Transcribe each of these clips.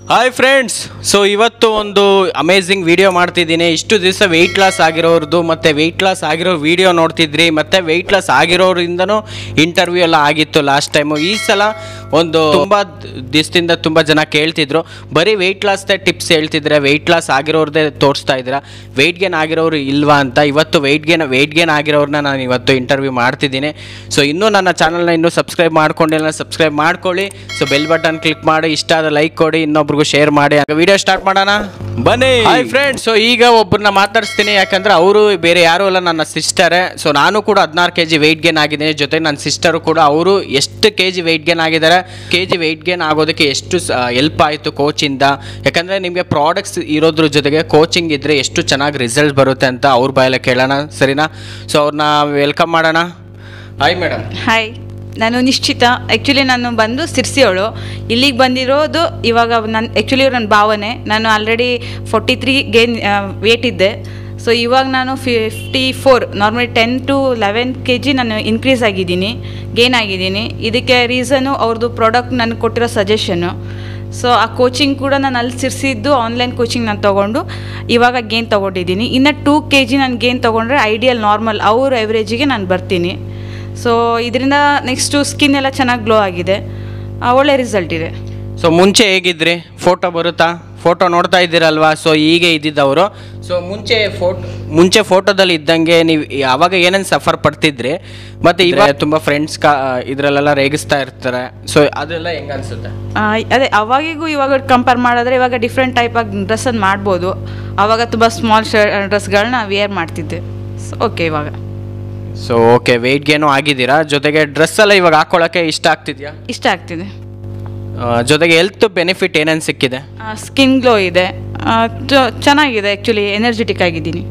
hi friends so ಇವತ್ತು ಒಂದು amazing video ಮಾಡ್ತಿದ್ದೀನಿ ಇಷ್ಟು ದಿವಸ ವೆಯ್ಟ್ ಲಾಸ್ ಆಗಿರೋರ್ದು ಮತ್ತು ವೆಯ್ಟ್ ಲಾಸ್ ಆಗಿರೋ ವಿಡಿಯೋ ನೋಡ್ತಿದ್ರಿ ಮತ್ತು ವೆಯ್ಟ್ ಲಾಸ್ ಆಗಿರೋರಿಂದನೂ ಇಂಟರ್ವ್ಯೂ ಎಲ್ಲ ಆಗಿತ್ತು ಲಾಸ್ಟ್ ಟೈಮು ಈ ಸಲ ಒಂದು ತುಂಬ ದಿವಸದಿಂದ ತುಂಬ ಜನ ಕೇಳ್ತಿದ್ರು ಬರೀ ವೆಯ್ಟ್ ಲಾಸ್ದೇ ಟಿಪ್ಸ್ ಹೇಳ್ತಿದ್ರೆ ವೆಯ್ಟ್ ಲಾಸ್ ಆಗಿರೋರ್ದೇ ತೋರಿಸ್ತಾ ಇದ್ದೀರಾ ವೆಯ್ಟ್ ಗೇನ್ ಆಗಿರೋರು ಇಲ್ವಾ ಅಂತ ಇವತ್ತು ವೆಯ್ಟ್ ಗೇನ್ ವೆಯ್ಟ್ ಗೇನ್ ಆಗಿರೋರನ್ನ ನಾನು ಇವತ್ತು ಇಂಟರ್ವ್ಯೂ ಮಾಡ್ತಿದ್ದೀನಿ ಸೊ ಇನ್ನೂ ನನ್ನ ಚಾನಲ್ನ ಇನ್ನೂ ಸಬ್ಸ್ಕ್ರೈಬ್ ಮಾಡ್ಕೊಂಡಿಲ್ಲ ಸಬ್ಸ್ಕ್ರೈಬ್ ಮಾಡ್ಕೊಳ್ಳಿ ಸೊ ಬೆಲ್ ಬಟನ್ ಕ್ಲಿಕ್ ಮಾಡಿ ಇಷ್ಟ ಆದ ಲೈಕ್ ಕೊಡಿ ಇನ್ನೊಬ್ರಿಗೂ ಶೇರ್ ಮಾಡಿ ವಿಡಿಯೋ ಸ್ಟಾರ್ಟ್ ಮಾಡೋಣ ಬನ್ನಿ ಹಾಯ್ ಫ್ರೆಂಡ್ಸ್ ಸೊ ಈಗ ಒಬ್ಬರನ್ನ ಮಾತಾಡಿಸ್ತೀನಿ ಯಾಕಂದ್ರೆ ಅವರು ಬೇರೆ ಯಾರು ಅಲ್ಲ ನನ್ನ ಸಿಸ್ಟರೇ ಸೊ ನಾನು ಕೂಡ ಹದಿನಾರು ಕೆ ಜಿ ವೆಯ್ಟ್ ಗೇನ್ ಆಗಿದ್ದೀನಿ ಜೊತೆಗೆ ನನ್ನ ಸಿಸ್ಟರು ಕೂಡ ಅವರು ಎಷ್ಟು ಕೆ ಜಿ ವೆಯ್ಟ್ ಗೇನ್ ಆಗಿದ್ದಾರೆ ಕೆ ಜಿ ವೆಯ್ಟ್ ಗೇನ್ ಆಗೋದಕ್ಕೆ ಎಷ್ಟು ಹೆಲ್ಪ್ ಆಯಿತು ಕೋಚಿಂದ ಯಾಕಂದರೆ ನಿಮಗೆ ಪ್ರಾಡಕ್ಟ್ಸ್ ಇರೋದ್ರ ಜೊತೆಗೆ ಕೋಚಿಂಗ್ ಇದ್ದರೆ ಎಷ್ಟು ಚೆನ್ನಾಗಿ ರಿಸಲ್ಟ್ ಬರುತ್ತೆ ಅಂತ ಅವ್ರ ಬಾಯಲ್ಲೇ ಕೇಳೋಣ ಸರಿನಾ ಸೊ ಅವ್ರನ್ನ ವೆಲ್ಕಮ್ ಮಾಡೋಣ ಹಾಯ್ ಮೇಡಮ್ ಹಾಯ್ ನಾನು ನಿಶ್ಚಿತ ಆ್ಯಕ್ಚುಲಿ ನಾನು ಬಂದು ಸಿರ್ಸಿಯವಳು ಇಲ್ಲಿಗೆ ಬಂದಿರೋದು ಇವಾಗ ನನ್ನ ಆ್ಯಕ್ಚುಲಿ ನನ್ನ ಭಾವನೆ ನಾನು already forty three gain weight ಇದ್ದೆ ಸೊ ಇವಾಗ ನಾನು fifty four normally ten to eleven K G ನಾನು ಇನ್ಕ್ರೀಸ್ ಆಗಿದ್ದೀನಿ ಗೇನ್ ಆಗಿದ್ದೀನಿ ಇದಕ್ಕೆ ರೀಸನು ಅವ್ರದ್ದು ಪ್ರಾಡಕ್ಟ್ ನನಗೆ ಕೊಟ್ಟಿರೋ ಸಜೆಷನ್ನು ಸೊ ಆ ಕೋಚಿಂಗ್ ಕೂಡ ನಾನು ಅಲ್ಲಿ ಸಿರ್ಸಿದ್ದು ಆನ್ಲೈನ್ ಕೋಚಿಂಗ್ ನಾನು ತೊಗೊಂಡು ಇವಾಗ ಗೇನ್ ತೊಗೊಂಡಿದ್ದೀನಿ ಇನ್ನು ಟೂ ಕೆ ಜಿ ನಾನು ಗೇನ್ ತೊಗೊಂಡ್ರೆ ಐಡಿಯಲ್ ನಾರ್ಮಲ್ ಅವ್ರ ಎವ್ರೇಜಿಗೆ ನಾನು ಬರ್ತೀನಿ ಸೊ ಇದರಿಂದ ನೆಕ್ಸ್ಟು ಸ್ಕಿನ್ ಎಲ್ಲ ಚೆನ್ನಾಗಿ ಗ್ಲೋ ಆಗಿದೆ ಆ, ಒಳ್ಳೆ ರಿಸಲ್ಟ್ ಇದೆ ಸೊ ಮುಂಚೆ ಹೇಗಿದ್ರಿ ಫೋಟೋ ಬರುತ್ತಾ ಫೋಟೋ ನೋಡ್ತಾ ಇದ್ದೀರಲ್ವಾ ಸೊ ಹೀಗೆ ಇದ್ದಿದ್ದವರು ಸೊ ಮುಂಚೆ ಫೋಟೋ ಮುಂಚೆ ಫೋಟೋದಲ್ಲಿ ಇದ್ದಂಗೆ ನೀವು ಅವಾಗ ಏನೇನು ಸಫರ್ ಪಡ್ತಿದ್ರಿ ಮತ್ತು ಇವಾಗ ತುಂಬ ಫ್ರೆಂಡ್ಸ್ ಕಾ ಇದರಲ್ಲೆಲ್ಲ ರೇಗಿಸ್ತಾ ಇರ್ತಾರೆ ಸೊ ಅದೆಲ್ಲ ಹೆಂಗೆ ಅನ್ಸುತ್ತೆ ಆ, ಅದೇ ಅವಾಗಿಗೂ ಇವಾಗ ಕಂಪೇರ್ ಮಾಡಿದ್ರೆ ಇವಾಗ ಡಿಫ್ರೆಂಟ್ ಟೈಪ್ ಆಗಿ ಡ್ರೆಸ್ಸನ್ನು ಮಾಡ್ಬೋದು ಆವಾಗ ತುಂಬ ಸ್ಮಾಲ್ ಶರ್ಟ್ ಡ್ರೆಸ್ಗಳನ್ನ ವೇರ್ ಮಾಡ್ತಿದ್ದೆ ಸೊ ಓಕೆ ಇವಾಗ ಸೊ ಓಕೆ ವೆಯ್ಟ್ ಗೇನು ಆಗಿದ್ದೀರಾ ಜೊತೆಗೆ ಡ್ರೆಸ್ ಎಲ್ಲ ಇವಾಗ ಹಾಕೊಳ್ಳೋಕ್ಕೆ ಇಷ್ಟ ಆಗ್ತಿದ್ಯಾ ಇಷ್ಟ ಆಗ್ತಿದೆ ಆ, ಜೊತೆಗೆ ಹೆಲ್ತ್ ಬೆನಿಫಿಟ್ ಏನೇನು ಸಿಕ್ಕಿದೆ ಸ್ಕಿನ್ ಗ್ಲೋ ಇದೆ ಆ, ಚ- ಚೆನ್ನಾಗಿದೆ ಆ್ಯಕ್ಚುಲಿ ಎನರ್ಜೆಟಿಕ್ ಆಗಿದ್ದೀನಿ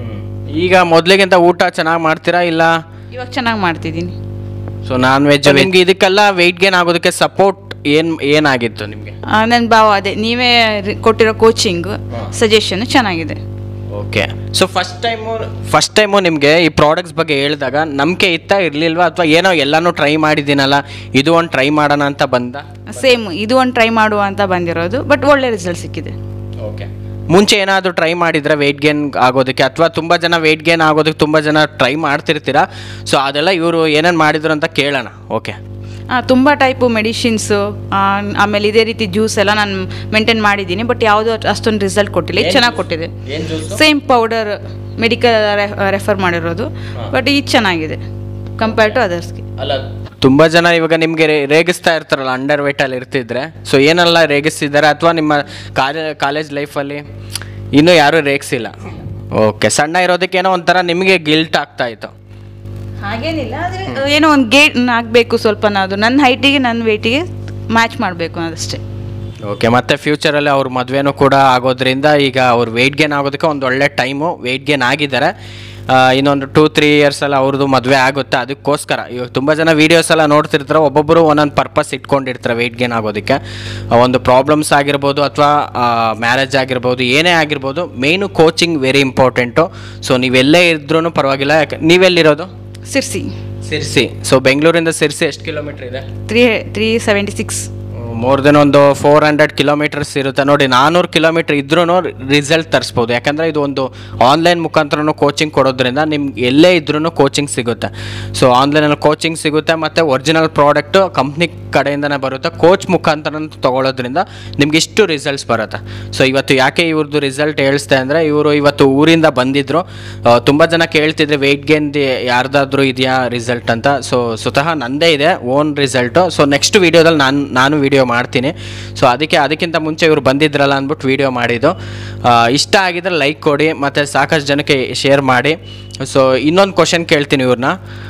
ಈಗ ಮೊದಲಿಗಿಂತ ಊಟ ಚೆನ್ನಾಗಿ ಮಾಡ್ತೀರಾ ಇಲ್ಲ ಇವಾಗ ಚೆನ್ನಾಗಿ ಮಾಡ್ತಿದ್ದೀನಿ ಸೊ ನಾನ್ ವೆಜ್ ನಿಮ್ಗೆ ಇದಕ್ಕೆಲ್ಲ ವೆಯ್ಟ್ ಗೇನ್ ಆಗೋದಕ್ಕೆ ಸಪೋರ್ಟ್ ಏನು ಏನಾಗಿತ್ತು ನಿಮಗೆ ನನ್ನ ಭಾವ ಅದೇ ನೀವೇ ರಿ- ಕೊಟ್ಟಿರೋ ಕೋಚಿಂಗ್ ಸಜೆಷನ್ ಚೆನ್ನಾಗಿದೆ okay so first time first time ನಿಮಗೆ ಈ ಪ್ರಾಡಕ್ಟ್ಸ್ ಬಗ್ಗೆ ಹೇಳಿದಾಗ ನಂಬಿಕೆ ಇತ್ತಾ ಇರಲಿಲ್ವಾ ಅಥವಾ ಏನೋ ಎಲ್ಲನೂ ಟ್ರೈ ಮಾಡಿದ್ದೀನಲ್ಲ ಇದು ಒಂದು ಟ್ರೈ ಮಾಡೋಣ ಅಂತ ಬಂದ ಸೇಮ್ ಇದು ಒಂದು ಟ್ರೈ ಮಾಡುವ ಅಂತ ಬಂದಿರೋದು ಬಟ್ ಒಳ್ಳೆ ರಿಸಲ್ಟ್ ಸಿಕ್ಕಿದೆ ಓಕೆ ಮುಂಚೆ ಏನಾದರೂ ಟ್ರೈ ಮಾಡಿದ್ರೆ ವೆಯ್ಟ್ ಗೇನ್ ಆಗೋದಕ್ಕೆ ಅಥವಾ ತುಂಬ ಜನ ವೆಯ್ಟ್ ಗೇನ್ ಆಗೋದಕ್ಕೆ ತುಂಬ ಜನ ಟ್ರೈ ಮಾಡ್ತಿರ್ತೀರಾ ಸೊ ಅದೆಲ್ಲ ಇವರು ಏನೇನು ಮಾಡಿದ್ರು ಅಂತ ಕೇಳೋಣ ಓಕೆ ತುಂಬ ಟೈಪು ಮೆಡಿಸಿನ್ಸು ಆಮೇಲೆ ಇದೇ ರೀತಿ ಜ್ಯೂಸ್ ಎಲ್ಲ ನಾನು ಮೇಂಟೈನ್ ಮಾಡಿದ್ದೀನಿ ಬಟ್ ಯಾವುದೂ ಅಷ್ಟೊಂದು ರಿಸಲ್ಟ್ ಕೊಟ್ಟಿಲ್ಲ ಇದು ಚೆನ್ನಾಗಿ ಕೊಟ್ಟಿದೆ ಏನು juice same powder medical refer ಮಾಡಿರೋದು ಬಟ್ ಇದು ಚೆನ್ನಾಗಿದೆ ಕಂಪೇರ್ ಟು ಅದರ್ಸ್ಗೆ ಅಲ್ಲ ತುಂಬ ಜನ ಇವಾಗ ನಿಮಗೆ ರೇಗಿಸ್ತಾ ಇರ್ತಾರಲ್ಲ ಅಂಡರ್ ವೇಟಲ್ಲಿ ಇರ್ತಿದ್ರೆ ಸೊ ಏನೆಲ್ಲ ರೇಗಿಸ್ತಿದ್ದಾರೆ ಅಥವಾ ನಿಮ್ಮ ಕಾಲೇ ಕಾಲೇಜ್ ಲೈಫಲ್ಲಿ ಇನ್ನೂ ಯಾರೂ ರೇಗಿಸಿಲ್ಲ ಓಕೆ ಸಣ್ಣ ಇರೋದಕ್ಕೆ ಏನೋ ಒಂಥರ ನಿಮಗೆ ಗಿಲ್ಟ್ ಆಗ್ತಾ ಇತ್ತು ಹಾಗೇನಿಲ್ಲ ಆದರೆ ಏನೋ ಒಂದು ಗೇಟ್ ಆಗಬೇಕು ಸ್ವಲ್ಪ ಅದು ನನ್ನ ಹೈಟಿಗೆ ನನ್ನ ವೆಯ್ಟಿಗೆ ಮ್ಯಾಚ್ ಮಾಡಬೇಕು ಅದಷ್ಟೇ ಓಕೆ ಮತ್ತೆ ಫ್ಯೂಚರಲ್ಲಿ ಅವ್ರ ಮದುವೆನೂ ಕೂಡ ಆಗೋದ್ರಿಂದ ಈಗ ಅವ್ರು ವೆಯ್ಟ್ ಗೇನ್ ಆಗೋದಕ್ಕೆ ಒಂದು ಒಳ್ಳೆ ಟೈಮು ವೆಯ್ಟ್ ಗೇನ್ ಆಗಿದ್ದಾರೆ ಆ, ಇನ್ನೊಂದು ಟೂ ತ್ರೀ ಇಯರ್ಸಲ್ಲಿ ಅವ್ರದ್ದು ಮದುವೆ ಆಗುತ್ತೆ ಅದಕ್ಕೋಸ್ಕರ ಇವಾಗ ತುಂಬ ಜನ ವೀಡಿಯೋಸ್ ಎಲ್ಲ ನೋಡ್ತಿರ್ತಾರೆ ಒಬ್ಬೊಬ್ಬರು ಒಂದೊಂದು ಪರ್ಪಸ್ ಇಟ್ಕೊಂಡಿರ್ತಾರೆ ವೆಯ್ಟ್ ಗೇನ್ ಆಗೋದಕ್ಕೆ ಆ, ಒಂದು ಪ್ರಾಬ್ಲಮ್ಸ್ ಆಗಿರ್ಬೋದು ಅಥವಾ ಮ್ಯಾರೇಜ್ ಆಗಿರ್ಬೋದು ಏನೇ ಆಗಿರ್ಬೋದು main coaching very important so ನೀವೆಲ್ಲೇ ಇದ್ರೂ ಪರವಾಗಿಲ್ಲ ಯಾಕೆ ನೀವೆಲ್ಲಿರೋದು ಸಿರ್ಸಿ ಸಿರ್ಸಿ ಸೊ ಬೆಂಗಳೂರಿಂದ ಸಿರ್ಸಿ ಎಷ್ಟು ಕಿಲೋಮೀಟ್ರ್ ಇದೆ three three seventy six more than ಒಂದು ಫೋರ್ ಹಂಡ್ರೆಡ್ ಕಿಲೋಮೀಟರ್ಸ್ ಇರುತ್ತೆ ನೋಡಿ ನಾನ್ನೂರು ಕಿಲೋಮೀಟರ್ ಇದ್ರೂ ರಿಸಲ್ಟ್ ತರಿಸ್ಬೋದು ಯಾಕಂದರೆ ಇದು ಒಂದು ಆನ್ಲೈನ್ ಮುಖಾಂತರನೂ ಕೋಚಿಂಗ್ ಕೊಡೋದ್ರಿಂದ ನಿಮ್ಗೆ ಎಲ್ಲೇ ಇದ್ರೂ ಕೋಚಿಂಗ್ ಸಿಗುತ್ತೆ ಸೊ ಆನ್ಲೈನಲ್ಲಿ ಕೋಚಿಂಗ್ ಸಿಗುತ್ತೆ ಮತ್ತು ಒರಿಜಿನಲ್ ಪ್ರಾಡಕ್ಟು ಕಂಪ್ನಿ ಕಡೆಯಿಂದನೇ ಬರುತ್ತೆ ಕೋಚ್ ಮುಖಾಂತರ ತೊಗೊಳೋದ್ರಿಂದ ನಿಮ್ಗೆ ಇಷ್ಟು ರಿಸಲ್ಟ್ಸ್ ಬರುತ್ತೆ ಸೊ ಇವತ್ತು ಯಾಕೆ ಇವ್ರದ್ದು ರಿಸಲ್ಟ್ ಹೇಳಿಸ್ತೆ ಅಂದರೆ ಇವರು ಇವತ್ತು ಊರಿಂದ ಬಂದಿದ್ದರು ತುಂಬ ಜನ ಕೇಳ್ತಿದ್ರೆ ವೆಯ್ಟ್ ಗೇನ್ದು ಯಾರ್ದಾದ್ರೂ ಇದೆಯಾ ರಿಸಲ್ಟ್ ಅಂತ ಸೊ ಸ್ವತಃ ನಂದೇ ಇದೆ ಓನ್ ರಿಸಲ್ಟು ಸೊ ನೆಕ್ಸ್ಟ್ ವೀಡಿಯೋದಲ್ಲಿ ನಾನು ನಾನು ವೀಡಿಯೋ ಮಾಡ್ತೀನಿ ಸೊ ಅದಕ್ಕೆ ಅದಕ್ಕಿಂತ ಮುಂಚೆ ಇವರು ಬಂದಿದ್ರಲ್ಲ ಅಂದ್ಬಿಟ್ಟು ವೀಡಿಯೋ ಮಾಡಿದ್ದು ಆ, ಇಷ್ಟ ಆಗಿದ್ರೆ ಲೈಕ್ ಕೊಡಿ ಮತ್ತು ಸಾಕಷ್ಟು ಜನಕ್ಕೆ ಶೇರ್ ಮಾಡಿ ಸೊ ಇನ್ನೊಂದು ಕ್ವಶನ್ ಕೇಳ್ತೀನಿ ಇವ್ರನ್ನ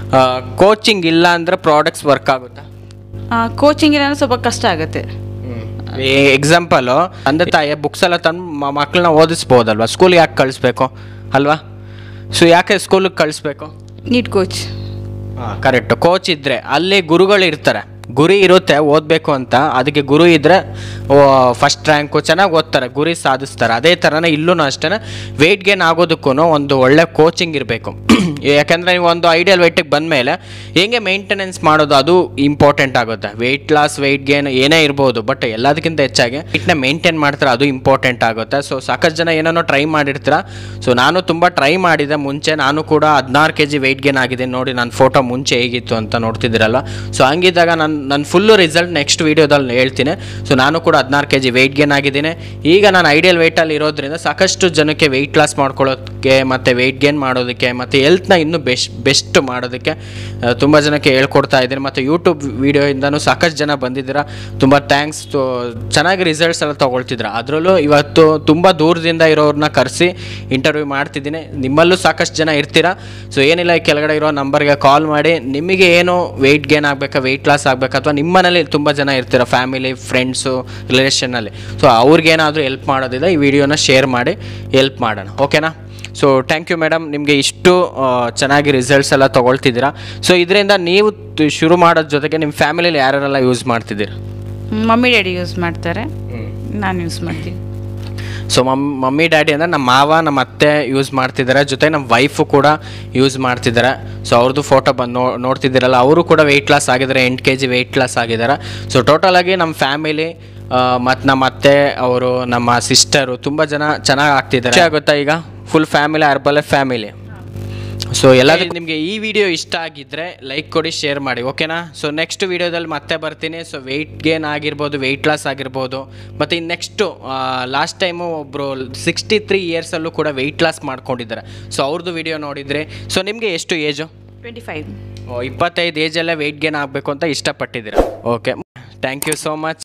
ಕೋಚಿಂಗ್ ಇಲ್ಲ ಅಂದರೆ ಪ್ರಾಡಕ್ಟ್ಸ್ ವರ್ಕ್ ಆಗುತ್ತಾ ಕೋಚಿಂಗ್ ಇಲ್ಲ ಸ್ವಲ್ಪ ಕಷ್ಟ ಆಗುತ್ತೆ ಎಕ್ಸಾಂಪಲು ತಂದೆ ತಾಯಿ ಬುಕ್ಸ್ ಎಲ್ಲ ತಂದು ಮಕ್ಕಳನ್ನ ಓದಿಸ್ಬೋದಲ್ವಾ ಸ್ಕೂಲ್ ಯಾಕೆ ಕಳಿಸ್ಬೇಕು ಅಲ್ವಾ ಸೊ ಯಾಕೆ ಸ್ಕೂಲಿಗೆ ಕಳಿಸ್ಬೇಕು ನೀಟ್ ಕೋಚ್ ಹಾಂ ಕರೆಕ್ಟ್ ಕೋಚ್ ಇದ್ದರೆ ಅಲ್ಲಿ ಗುರುಗಳು ಇರ್ತಾರೆ ಗುರಿ ಇರುತ್ತೆ ಓದಬೇಕು ಅಂತ ಅದಕ್ಕೆ ಗುರು ಇದ್ದರೆ ಫಸ್ಟ್ ರ್ಯಾಂಕು ಚೆನ್ನಾಗಿ ಓದ್ತಾರೆ ಗುರಿ ಸಾಧಿಸ್ತಾರೆ ಅದೇ ಥರನೇ ಇಲ್ಲೂ ಅಷ್ಟೇ ವೆಯ್ಟ್ ಗೇನ್ ಆಗೋದಕ್ಕೂ ಒಂದು ಒಳ್ಳೆ ಕೋಚಿಂಗ್ ಇರಬೇಕು ಯಾಕಂದರೆ ನೀವು ಒಂದು ಐಡಿಯಲ್ ವೆಯ್ಟಿಗೆ ಬಂದಮೇಲೆ ಹೆಂಗೆ ಮೇಂಟೆನೆನ್ಸ್ ಮಾಡೋದು ಅದು ಇಂಪಾರ್ಟೆಂಟ್ ಆಗುತ್ತೆ ವೆಯ್ಟ್ ಲಾಸ್ ವೆಯ್ಟ್ ಗೇನ್ ಏನೇ ಇರ್ಬೋದು ಬಟ್ ಎಲ್ಲದಕ್ಕಿಂತ ಹೆಚ್ಚಾಗಿ ವೆಯ್ಟ್ನ ಮೇಂಟೈನ್ ಮಾಡ್ತಾರೆ ಅದು ಇಂಪಾರ್ಟೆಂಟ್ ಆಗುತ್ತೆ ಸೊ ಸಾಕಷ್ಟು ಜನ ಏನೇನೋ ಟ್ರೈ ಮಾಡಿರ್ತೀರ ಸೊ ನಾನು ತುಂಬ ಟ್ರೈ ಮಾಡಿದೆ ಮುಂಚೆ ನಾನು ಕೂಡ ಹದಿನಾರು ಕೆ ಜಿ ವೆಯ್ಟ್ ಗೇನ್ ಆಗಿದೆ ನೋಡಿ ನನ್ನ ಫೋಟೋ ಮುಂಚೆ ಹೇಗಿತ್ತು ಅಂತ ನೋಡ್ತಿದ್ದೀರಲ್ಲ ಸೊ ಹಂಗಿದ್ದಾಗ ನಾನು ನನ್ನ ಫುಲ್ಲು ರಿಸಲ್ಟ್ ನೆಕ್ಸ್ಟ್ ವೀಡಿಯೋದಲ್ಲಿ ಹೇಳ್ತೀನಿ ಸೊ ನಾನು ಕೂಡ ಹದಿನಾರು ಕೆ ಜಿ ವೆಯ್ಟ್ ಗೇನ್ ಆಗಿದ್ದೀನಿ ಈಗ ನಾನು ಐಡಿಯಲ್ ವೆಯ್ಟಲ್ಲಿ ಇರೋದ್ರಿಂದ ಸಾಕಷ್ಟು ಜನಕ್ಕೆ ವೆಯ್ಟ್ ಲಾಸ್ ಮಾಡ್ಕೊಳ್ಳೋದಕ್ಕೆ ಮತ್ತು ವೆಯ್ಟ್ ಗೇನ್ ಮಾಡೋದಕ್ಕೆ ಮತ್ತು ಹೆಲ್ತ್ನ ಇನ್ನೂ ಬೆಸ್ಟ್ ಬೆಸ್ಟ್ ಮಾಡೋದಕ್ಕೆ ತುಂಬ ಜನಕ್ಕೆ ಹೇಳ್ಕೊಡ್ತಾ ಇದ್ದೀನಿ ಮತ್ತು ಯೂಟ್ಯೂಬ್ ವೀಡಿಯೋಯಿಂದನೂ ಸಾಕಷ್ಟು ಜನ ಬಂದಿದ್ದೀರಾ ತುಂಬ ಥ್ಯಾಂಕ್ಸ್ ಚೆನ್ನಾಗಿ ರಿಸಲ್ಟ್ಸ್ ಎಲ್ಲ ತೊಗೊಳ್ತಿದ್ರ ಅದರಲ್ಲೂ ಇವತ್ತು ತುಂಬ ದೂರದಿಂದ ಇರೋರನ್ನ ಕರೆಸಿ ಇಂಟರ್ವ್ಯೂ ಮಾಡ್ತಿದ್ದೀನಿ ನಿಮ್ಮಲ್ಲೂ ಸಾಕಷ್ಟು ಜನ ಇರ್ತೀರಾ ಸೊ ಏನಿಲ್ಲ ಈ ಕೆಳಗಡೆ ಇರೋ ನಂಬರ್ಗೆ ಕಾಲ್ ಮಾಡಿ ನಿಮಗೆ ಏನು ವೆಯ್ಟ್ ಗೇನ್ ಆಗಬೇಕಾ ವೆಯ್ಟ್ ಲಾಸ್ ಆಗಬೇಕಾ ಅಥವಾ ನಿಮ್ಮ ಮನೇಲಿ ತುಂಬ ಜನ ಇರ್ತೀರ ಫ್ಯಾಮಿಲಿ ಫ್ರೆಂಡ್ಸು ರಿಲೇಷನ್ನಲ್ಲಿ ಸೊ ಅವ್ರಿಗೇನಾದರೂ ಹೆಲ್ಪ್ ಮಾಡೋದಿದೆ ಈ ವಿಡಿಯೋನ ಶೇರ್ ಮಾಡಿ ಹೆಲ್ಪ್ ಮಾಡೋಣ ಓಕೆನಾ ಸೊ ಥ್ಯಾಂಕ್ ಯು ಮೇಡಮ್ ನಿಮಗೆ ಇಷ್ಟು ಆ, ಚೆನ್ನಾಗಿ ರಿಸಲ್ಟ್ಸ್ ಎಲ್ಲ ತೊಗೊಳ್ತಿದ್ದೀರಾ ಸೊ ಇದರಿಂದ ನೀವು ತ- ಶುರು ಮಾಡೋದ್ರ ಜೊತೆಗೆ ನಿಮ್ಮ ಫ್ಯಾಮಿಲಿಯಲ್ಲಿ ಯಾರ್ಯಾರೆಲ್ಲ ಯೂಸ್ ಮಾಡ್ತಿದ್ದೀರಾ ಮಮ್ಮಿ ಡ್ಯಾಡಿ ಯೂಸ್ ಮಾಡ್ತಾರೆ ನಾನು ಯೂಸ್ ಮಾಡ್ತೀನಿ ಸೊ ಮಮ್ ಮಮ್ಮಿ ಡ್ಯಾಡಿ ಅಂದರೆ ನಮ್ಮ ಮಾವ ನಮ್ಮ ಅತ್ತೆ ಯೂಸ್ ಮಾಡ್ತಿದ್ದಾರೆ ಜೊತೆ ನಮ್ಮ ವೈಫು ಕೂಡ ಯೂಸ್ ಮಾಡ್ತಿದ್ದಾರೆ ಸೊ ಅವ್ರದ್ದು ಫೋಟೋ ಬಂದು ನೋ ನೋಡ್ತಿದ್ದೀರಲ್ಲ ಅವರು ಕೂಡ ವೆಯ್ಟ್ ಲಾಸ್ ಆಗಿದ್ದಾರೆ ಎಂಟು ಕೆ ಜಿ ವೆಯ್ಟ್ ಲಾಸ್ ಆಗಿದ್ದಾರೆ ಸೊ ಟೋಟಲಾಗಿ ನಮ್ಮ ಫ್ಯಾಮಿಲಿ ಮತ್ತು ನಮ್ಮ ಅತ್ತೆ ಅವರು ನಮ್ಮ ಸಿಸ್ಟರು ತುಂಬ ಜನ ಚೆನ್ನಾಗಿ ಆಗ್ತಿದ್ದಾರೆ ಆಗುತ್ತಾ ಈಗ full family herbal family so ಎಲ್ಲದಕ್ಕೂ ನಿಮಗೆ ಈ ವಿಡಿಯೋ ಇಷ್ಟ ಆಗಿದ್ದರೆ ಲೈಕ್ ಕೊಡಿ ಶೇರ್ ಮಾಡಿ ಓಕೆನಾ ಸೊ ನೆಕ್ಸ್ಟ್ ವಿಡಿಯೋದಲ್ಲಿ ಮತ್ತೆ ಬರ್ತೀನಿ ಸೊ ವೆಯ್ಟ್ ಗೇನ್ ಆಗಿರ್ಬೋದು ವೆಯ್ಟ್ ಲಾಸ್ ಆಗಿರ್ಬೋದು ಮತ್ತು ಇನ್ನು ನೆಕ್ಸ್ಟು ಲಾಸ್ಟ್ ಟೈಮು ಒಬ್ಬರು ಸಿಕ್ಸ್ಟಿ ತ್ರೀ ಇಯರ್ಸಲ್ಲೂ ಕೂಡ ವೆಯ್ಟ್ ಲಾಸ್ ಮಾಡ್ಕೊಂಡಿದ್ದಾರೆ ಸೊ ಅವ್ರದ್ದು ವಿಡಿಯೋ ನೋಡಿದರೆ ಸೊ ನಿಮಗೆ ಎಷ್ಟು ಏಜು ಟ್ವೆಂಟಿ ಫೈವ್ ಇಪ್ಪತ್ತೈದು ಏಜಲ್ಲೇ ವೆಯ್ಟ್ ಗೇನ್ ಆಗಬೇಕು ಅಂತ ಇಷ್ಟಪಟ್ಟಿದ್ದೀರಾ okay thank you so much